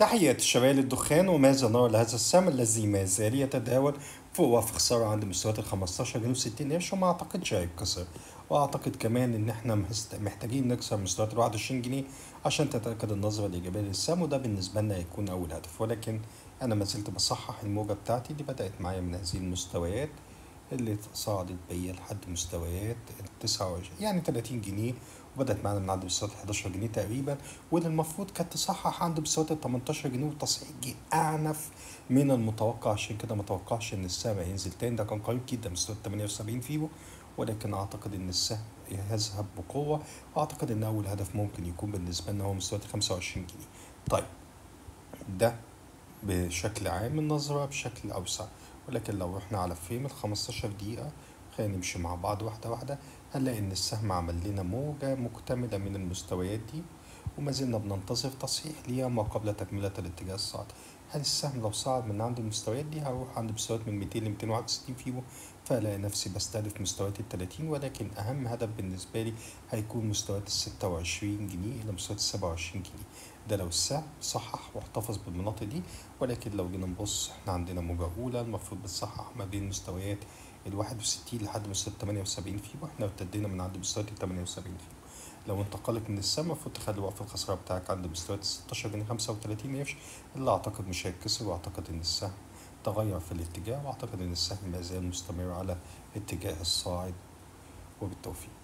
تحية شباب الدخان وماذا نرى لهذا السهم الذي ما زال يتداول فوق وفق خسارة عند مستويات ال 15 جنيه و60 قرش وما اعتقدش هيتكسر واعتقد كمان ان احنا مهست- محتاجين نكسر مستويات ال 21 جنيه عشان تتأكد النظرة الإيجابية للسهم وده بالنسبة لنا هيكون أول هدف ولكن أنا ما زلت بصحح الموجة بتاعتي دي بدأت معايا من هذه المستويات اللي صعدت بيا لحد مستويات ال 29 يعني 30 جنيه وبدأت معانا من عند مستويات 11 جنيه تقريبا واللي المفروض كانت تصحح عند مستويات ال 18 جنيه والتصحيح جه أعنف من المتوقع عشان كده ما توقعش إن السهم هينزل تاني ده كان قريب جدا من مستويات 78 فيبو ولكن أعتقد إن السهم يذهب بقوة وأعتقد إن أول هدف ممكن يكون بالنسبة لنا هو مستويات 25 جنيه طيب ده بشكل عام النظرة بشكل أوسع ولكن لو رحنا على فريم ال 15 دقيقة خلينا نمشي مع بعض واحدة واحدة هنلاقي إن السهم عمل لنا موجة مكتملة من المستويات دي وما زلنا بننتظر تصحيح ليها ما قبل تكملة الاتجاه الصاعد هل السهم لو صعد من عند المستويات دي هروح عند مستويات من 200 ل 261 فيبو فألاقي نفسي بستهدف مستويات ال 30 ولكن أهم هدف بالنسبة لي هيكون مستويات ال 26 جنيه إلى مستويات ال 27 جنيه ده لو السهم صحح واحتفظ بالمناطق دي ولكن لو جينا نبص احنا عندنا موجة أولى المفروض بتصحح ما بين مستويات ال 61 لحد مستويات 78 فيبو احنا ابتدينا من عند مستويات ال 78 فيبو لو انتقلت من السهم المفروض تخلي وقف الخسارة بتاعك عند مستويات 16 جنيه 35 قرش اللي أعتقد مش هيتكسر وأعتقد إن السهم تغير في الاتجاه وأعتقد إن السهم ما زال مستمر على اتجاه الصاعد وبالتوفيق